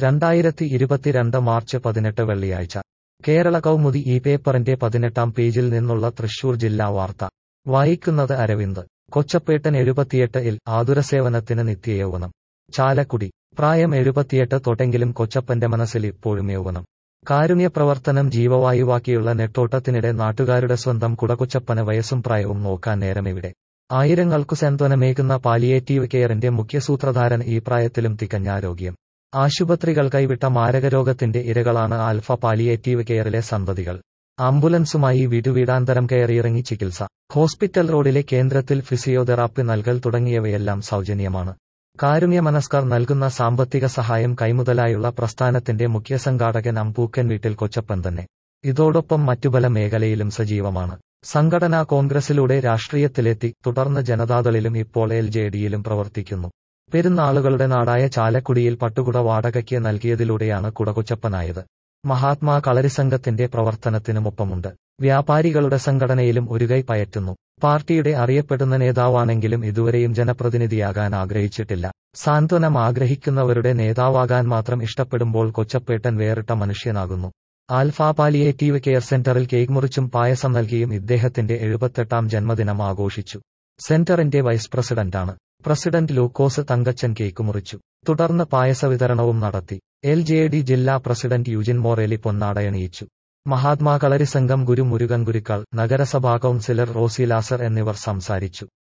രണ്ടായിരത്തി ഇരുപത്തിരണ്ട് മാർച്ച് പതിനെട്ട് വെള്ളിയാഴ്ച കേരള കൗമുദി ഈ പേപ്പറിന്റെ പതിനെട്ടാം പേജിൽ നിന്നുള്ള തൃശൂർ ജില്ലാ വാർത്ത വായിക്കുന്നത് അരവിന്ദ് കൊച്ചപ്പേട്ടൻ എഴുപത്തിയെട്ട് ഇൽ ആതുരസേവനത്തിന് നിത്യയൗവനം ചാലക്കുടി പ്രായം എഴുപത്തിയെട്ട് തൊട്ടെങ്കിലും കൊച്ചപ്പന്റെ മനസ്സിൽ ഇപ്പോഴും യൗവനം കാരുണ്യ പ്രവർത്തനം ജീവവായുവാക്കിയുള്ള നെട്ടോട്ടത്തിനിടെ നാട്ടുകാരുടെ സ്വന്തം കുടകൊച്ചപ്പന് വയസ്സും പ്രായവും നോക്കാൻ നേരമെവിടെ ആയിരങ്ങൾക്കു സാന്ത്വനമേകുന്ന പാലിയേറ്റീവ് കെയറിന്റെ മുഖ്യസൂത്രധാരൻ ഈ പ്രായത്തിലും തികഞ്ഞാരോഗ്യം ആശുപത്രികൾ കൈവിട്ട മാരകരോഗത്തിന്റെ ഇരകളാണ് ആൽഫ പാലിയേറ്റീവ് കെയറിലെ സന്തതികൾ ആംബുലൻസുമായി വീടുവീടാന്തരം കയറിയിറങ്ങി ചികിത്സ ഹോസ്പിറ്റൽ റോഡിലെ കേന്ദ്രത്തിൽ ഫിസിയോതെറാപ്പി നൽകൽ തുടങ്ങിയവയെല്ലാം സൗജന്യമാണ് കാരുണ്യമനസ്കർ നൽകുന്ന സാമ്പത്തിക സഹായം കൈമുതലായുള്ള പ്രസ്ഥാനത്തിന്റെ മുഖ്യ സംഘാടകൻ അമ്പൂക്കൻ വീട്ടിൽ കൊച്ചപ്പൻ തന്നെ ഇതോടൊപ്പം മറ്റു പല മേഖലയിലും സജീവമാണ് സംഘടനാ കോൺഗ്രസിലൂടെ രാഷ്ട്രീയത്തിലെത്തി തുടർന്ന് ജനതാദളിലും ഇപ്പോൾ എൽ ജെ ഡിയിലും പ്രവർത്തിക്കുന്നു പെരുന്നാളുകളുടെ നാടായ ചാലക്കുടിയിൽ പട്ടുകുട വാടകയ്ക്ക് നൽകിയതിലൂടെയാണ് കുടകൊച്ചപ്പനായത് മഹാത്മാ കളരിസംഘത്തിന്റെ പ്രവർത്തനത്തിനുമൊപ്പമുണ്ട് വ്യാപാരികളുടെ സംഘടനയിലും ഒരു കൈ പയറ്റുന്നു പാർട്ടിയുടെ അറിയപ്പെടുന്ന നേതാവാണെങ്കിലും ഇതുവരെയും ജനപ്രതിനിധിയാകാൻ ആഗ്രഹിച്ചിട്ടില്ല സാന്ത്വനം ആഗ്രഹിക്കുന്നവരുടെ നേതാവാകാൻ മാത്രം ഇഷ്ടപ്പെടുമ്പോൾ കൊച്ചപ്പേട്ടൻ വേറിട്ട മനുഷ്യനാകുന്നു ആൽഫ പാലിയേറ്റീവ് കെയർ സെന്ററിൽ കേക്ക് മുറിച്ചും പായസം നൽകിയും ഇദ്ദേഹത്തിന്റെ എഴുപത്തെട്ടാം ജന്മദിനം ആഘോഷിച്ചു സെന്ററിന്റെ വൈസ് പ്രസിഡന്റാണ് പ്രസിഡന്റ് ലൂക്കോസ് തങ്കച്ചൻ കേക്ക് മുറിച്ചു തുടർന്ന് പായസ വിതരണവും നടത്തി എൽ ജെ ഡി ജില്ലാ പ്രസിഡന്റ് യുജിൻ മോറേലി പൊന്നാടയണിയിച്ചു മഹാത്മാ കളരി സംഘം ഗുരു മുരുകൻ ഗുരുക്കൾ നഗരസഭാ കൌൺസിലർ റോസി ലാസർ എന്നിവർ സംസാരിച്ചു